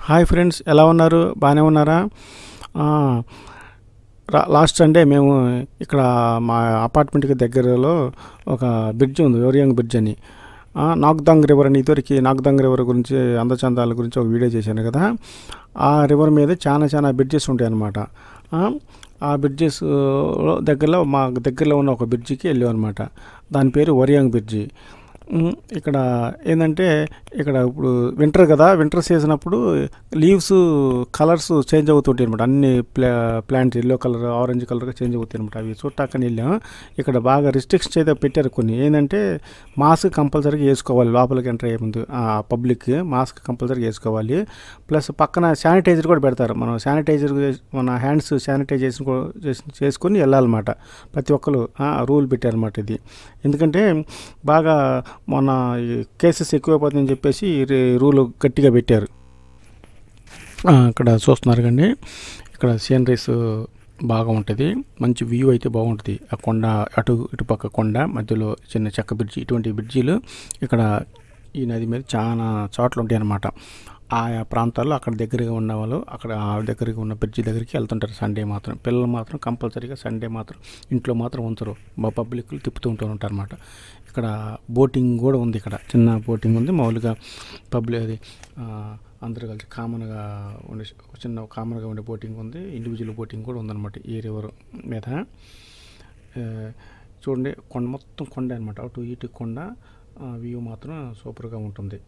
Hi friends ఎలా ఉన్నారు బాగానే ఉన్నారా ఆ, రా- లాస్ట్ సండే మేము ఇక్కడ మా అపార్ట్మెంట్కి దగ్గరలో ఒక బ్రిడ్జ్ ఉంది ఓరియంగ్ బ్రిడ్జ్ అని ఆ, నాగ్దాంగ్ రివర్ అని ఇదివరకు నాగ్దాంగ్ రివర్ గురించి అందచందాల గురించి ఒక వీడియో చేశాను కదా ఆ రివర్ మీద చాలా చాలా బ్రిడ్జెస్ ఉంటాయి అన్నమాట ఆ, ఆ బ్రిడ్జెస్ దగ్గరలో మా దగ్గరలో ఉన్న ఒక బ్రిడ్జికి వెళ్ళాం అనమాట దాని పేరు ఒరియాంగ్ బ్రిడ్జి ఉమ్, ఇక్కడ ఏంటంటే ఇక్కడ ఇప్పుడు వింటర్ కదా వింటర్ సీజన్ అప్పుడు లీవ్స్ కలర్స్ చేంజ్ అవుతుంటాయి అనమాట అన్ని ప్లా ప్లాంట్స్ ఎల్లో కలర్ ఆరెంజ్ కలర్గా చేంజ్ అవుతాయి అనమాట అవి చూడటాకని వెళ్ళాం ఇక్కడ బాగా రిస్ట్రిక్షన్స్ అయితే పెట్టారు కొన్ని ఏంటంటే మాస్క్ కంపల్సరీగా వేసుకోవాలి లోపలికి ఎంటర్ అయ్యే ముందు పబ్లిక్ మాస్క్ కంపల్సరీగా వేసుకోవాలి ప్లస్ పక్కన శానిటైజర్ కూడా పెడతారు మనం శానిటైజర్ మన హ్యాండ్స్ శానిటైజ్ చేసుకో చేసి- చేసుకొని వెళ్ళాలన్నమాట ప్రతి ఒక్కరు రూల్ పెట్టారన్నమాట ఇది ఎందుకంటే బాగా మొన్న ఈ కేసెస్ ఎక్కువైపోతుందని చెప్పేసి ఈ రే- రూల్ గట్టిగా పెట్టారు ఆ, ఇక్కడ చూస్తున్నారు కండి ఇక్కడ సీనరీస్ బాగా ఉంటుంది మంచి వ్యూ అయితే బాగుంటుంది ఆ కొండ అటు ఇటుపక్క కొండ మధ్యలో చిన్న చెక్క బ్రిడ్జి ఇటువంటి బ్రిడ్జీలు ఇక్కడ ఈ నది మీద చాలా చోట్ల ఉంటాయి అన్నమాట ఆయా ప్రాంతాల్లో అక్కడ దగ్గరగా ఉన్న వాళ్ళు అక్కడ ఆ దగ్గరగా ఉన్న బ్రిడ్జి దగ్గరికి వెళ్తుంటారు సండే మాత్రం పిల్లలు మాత్రం కంపల్సరీగా సండే మాత్రం ఇంట్లో మాత్రం ఉంచరు మా పబ్లిక్లు తిప్పుతూ ఉంటూ ఉంటారు అనమాట ఇక్కడ బోటింగ్ కూడా ఉంది ఇక్కడ చిన్న బోటింగ్ ఉంది మామూలుగా పబ్లిక్ అది ఆ, అందరూ కలిసి కామన్గా ఉండే ఒక చిన్న కామన్గా ఉండే బోటింగ్ ఉంది ఇండివిజువల్ బోటింగ్ కూడా ఉందన్నమాట ఈ రివర్ మీద ఆ, చూడండి కొండ మొత్తం కొండ అనమాట అటు ఇటు కొండ వ్యూ మాత్రం సూపర్గా ఉంటుంది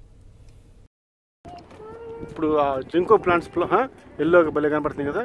ఇప్పుడు ఆ జింకో ప్లాంట్స్లో ఎల్లోగా భలే కనపడుతుంది కదా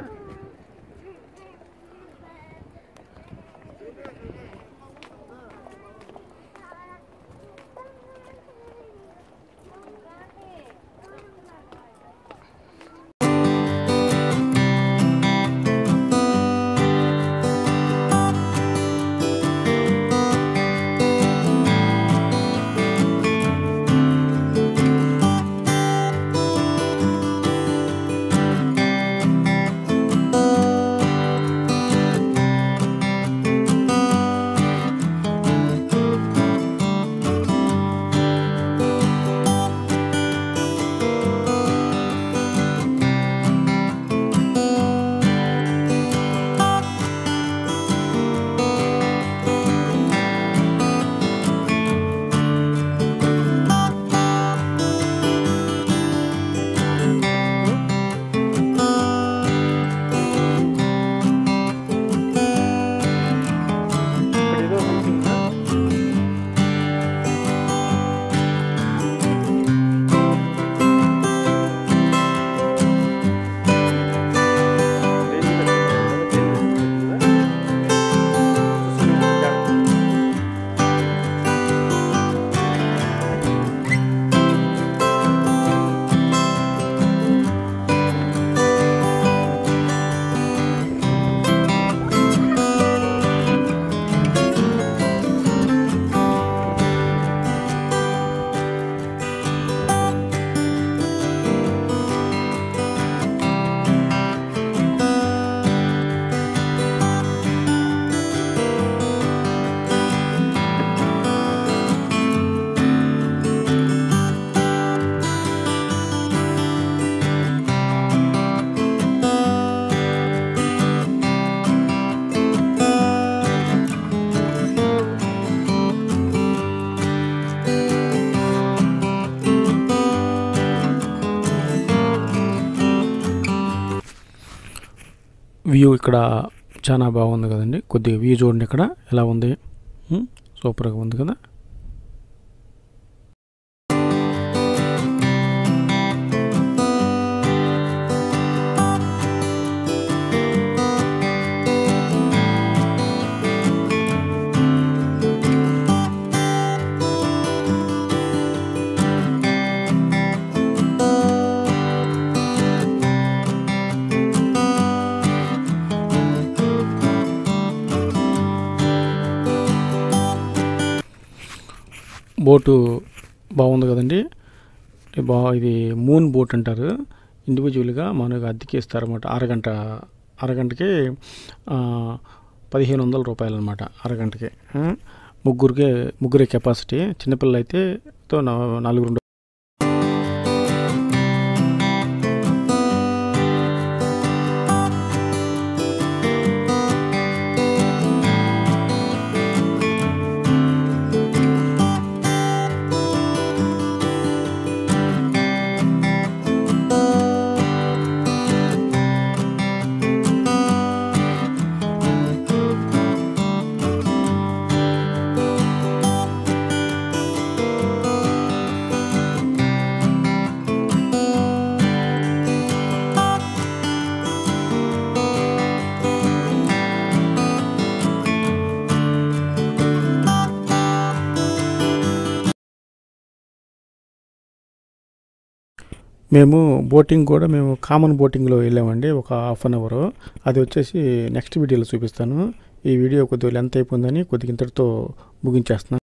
ఇక్కడ ఏదో something ఉందా? దేని మీద కనిపిస్తుందా? దేని మీద కనిపిస్తుందా? చూస్తూనే ఉండు, జాగ్రత్త. వ్యూ ఇక్కడ చాలా బాగుంది కదండి కొద్దిగా వ్యూ చూడండి ఇక్కడ ఎలా ఉంది ఉం? సూపర్గా ఉంది కదా బోటు బాగుంది కదండి ఇది బా ఇది మూన్ బోట్ అంటారు ఇండివిజువల్గా మనకు అద్దెకి ఇస్తారన్నమాట అరగంట అరగంటకి ఆ, పదిహేను వందల రూపాయలు అనమాట అరగంటకి ఆ, ముగ్గురికి ముగ్గురే కెపాసిటీ చిన్నపిల్లలు అయితే తో నా- నలుగురు ఉండ- మేము బోటింగ్ కూడా మేము కామన్ బోటింగ్లో వెళ్ళామండి ఒక హాఫ్ అన్ అవర్ అది వచ్చేసి నెక్స్ట్ వీడియోలో చూపిస్తాను ఈ వీడియో కొద్దిగా లెంత్ అయిపోయిందని కొద్దిగా ఇంతటితో ముగించేస్తున్నాను